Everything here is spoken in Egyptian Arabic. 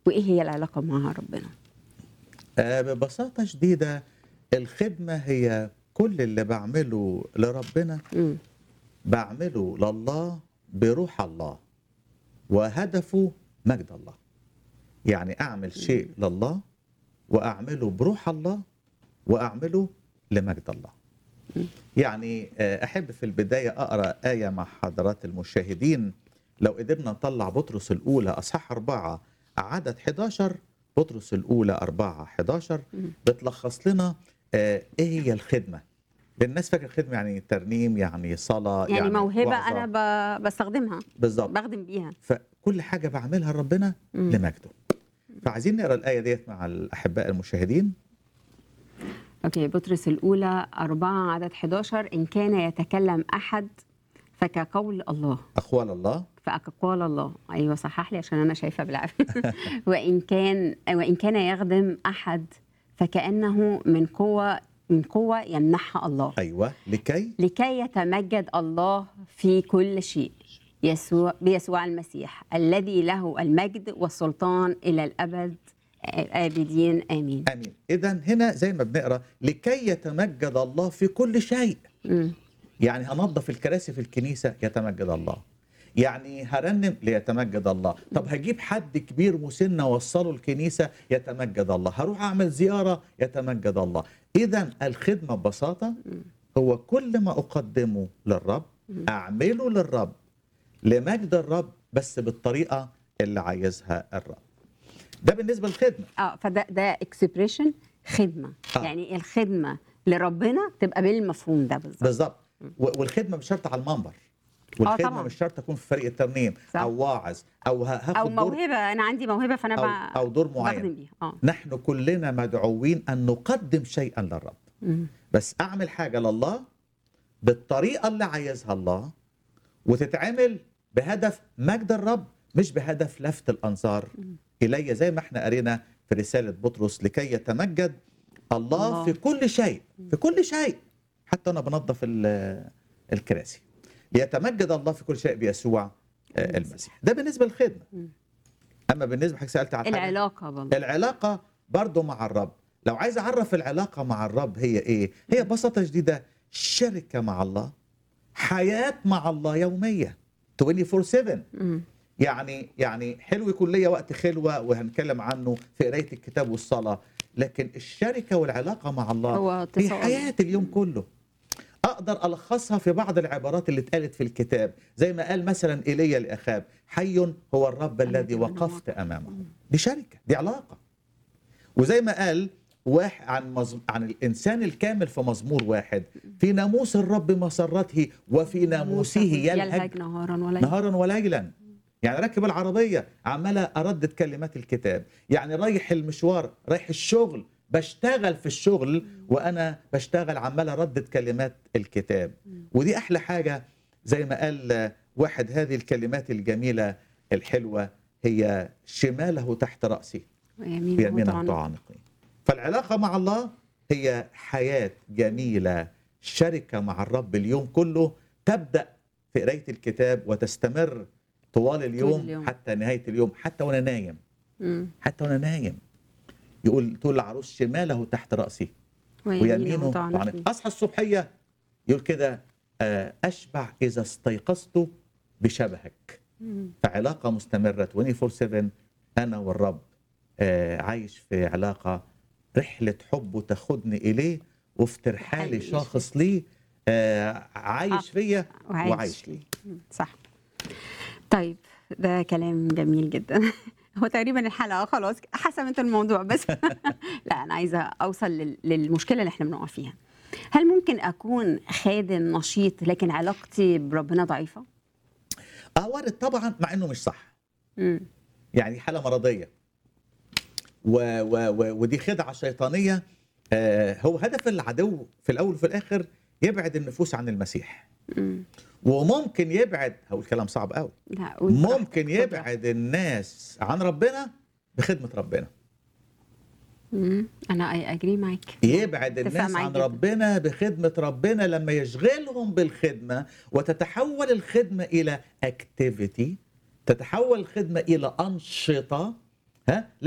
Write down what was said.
وايه هي العلاقه مع ربنا آه، ببساطة شديدة الخدمة هي كل اللي بعمله لربنا مم. بعمله لله بروح الله وهدفه مجد الله يعني أعمل شيء لله وأعمله بروح الله وأعمله لمجد الله يعني آه، أحب في البداية أقرأ آية مع حضرات المشاهدين لو قدرنا نطلع بطرس الأولى أصحاح أربعة عدد 11 بطرس الأولى أربعة 11 بتلخص لنا آه، إيه هي الخدمة الناس فاكر الخدمة يعني ترنيم يعني صلاة يعني, يعني موهبه وعظة. انا ب... بستخدمها بالظبط بخدم بيها فكل حاجة بعملها لربنا مم. لمجده فعايزين نقرا الآية ديت مع الأحباء المشاهدين اوكي بطرس الاولى أربعة عدد 11 ان كان يتكلم احد فكقول الله أقوال الله فأقوال الله أيوة صحح لي عشان أنا شايفة بالعافية وإن كان وإن كان يخدم أحد فكأنه من قوة من قوة يمنحها الله أيوة لكي لكي يتمجد الله في كل شيء يسوع بيسوع المسيح الذي له المجد والسلطان إلى الأبد آبدين آمين آمين إذا هنا زي ما بنقرا لكي يتمجد الله في كل شيء مم. يعني هنظف الكراسي في الكنيسة يتمجد الله يعني هرنم ليتمجد الله طب هجيب حد كبير مسن وصله الكنيسة يتمجد الله هروح أعمل زيارة يتمجد الله إذا الخدمة ببساطة هو كل ما أقدمه للرب أعمله للرب لمجد الرب بس بالطريقة اللي عايزها الرب ده بالنسبة للخدمة اه فده ده اكسبريشن خدمة آه. يعني الخدمة لربنا تبقى بالمفهوم ده بالظبط بالظبط و- والخدمة مش شرط على المنبر والخدمة طبعاً. مش شرط أكون في فريق الترنيم صح. أو واعظ أو ه- هاخد او دور موهبه انا عندي موهبه فانا أو, ب- أو دور بخدم معين بيها اه نحن كلنا مدعوين أن نقدم شيئا للرب مم. بس أعمل حاجة لله بالطريقة اللي عايزها الله وتتعمل بهدف مجد الرب مش بهدف لفت الأنظار إلي زي ما احنا قرينا في رسالة بطرس لكي يتمجد الله, الله. في كل شيء في كل شيء حتى أنا بنظف ال- الكراسي ليتمجد الله في كل شيء بيسوع آه، المسيح ده بالنسبة للخدمة أما بالنسبة حضرتك سألت عن حاجة العلاقه برضه العلاقة برضو مع الرب لو عايز أعرف العلاقة مع الرب هي إيه هي ببساطة شديدة شركة مع الله حياة مع الله يومية 24/7 مم. يعني يعني حلو يكون ليا وقت خلوة وهنتكلم عنه في قراية الكتاب والصلاة لكن الشركة والعلاقة مع الله هو هي اتصال. حياة اليوم كله أقدر ألخصها في بعض العبارات اللي اتقالت في الكتاب زي ما قال مثلا إيليا لأخاب حي هو الرب الذي أنا وقفت أمامه دي شركة دي علاقة وزي ما قال واحد عن مز... عن الإنسان الكامل في مزمور واحد في ناموس الرب مسرته وفي ناموسه يلهج نهارا ولا نهارا وليلا يعني راكب العربية عمالة أردد كلمات الكتاب يعني رايح المشوار رايح الشغل بشتغل في الشغل وأنا بشتغل عمال أردد كلمات الكتاب ودي أحلى حاجة زي ما قال واحد هذه الكلمات الجميلة الحلوة هي شماله تحت رأسي ويمين بيمينه وطعنه. تعانقني فالعلاقة مع الله هي حياة جميلة شركة مع الرب اليوم كله تبدأ في قراية الكتاب وتستمر طوال اليوم, اليوم. حتى نهاية اليوم حتى وأنا نايم مم. حتى وأنا نايم يقول تقول العروس شماله تحت رأسي ويمينه تعانقني. تعانق أصحى الصبحية يقول كده آه، أشبع إذا استيقظت بشبهك مم. فعلاقة مستمرة 24/7 أنا والرب آه، عايش في علاقة رحلة حب تاخدني إليه وفي ترحالي حقيقي. شاخص ليه آه، عايش فيا وعايش, وعايش ليه مم. صح طيب ده كلام جميل جدا هو تقريبا الحلقه خلاص حسمت الموضوع بس لا انا عايزه اوصل لل- للمشكله اللي احنا بنقع فيها هل ممكن اكون خادم نشيط لكن علاقتي بربنا ضعيفه اه وارد طبعا مع انه مش صح مم. يعني حالة مرضية و و و ودي خدعة شيطانية آه، هو هدف العدو في الأول وفي الآخر يبعد النفوس عن المسيح مم. وممكن يبعد هقول كلام صعب قوي لا قول براحتك، ممكن اتفضل. يبعد الناس عن ربنا بخدمة ربنا مم. انا اي اجري معاك يبعد اتفق الناس معاك عن جداً. ربنا بخدمة ربنا لما يشغلهم بالخدمة وتتحول الخدمة إلى اكتيفيتي تتحول الخدمة إلى أنشطة ها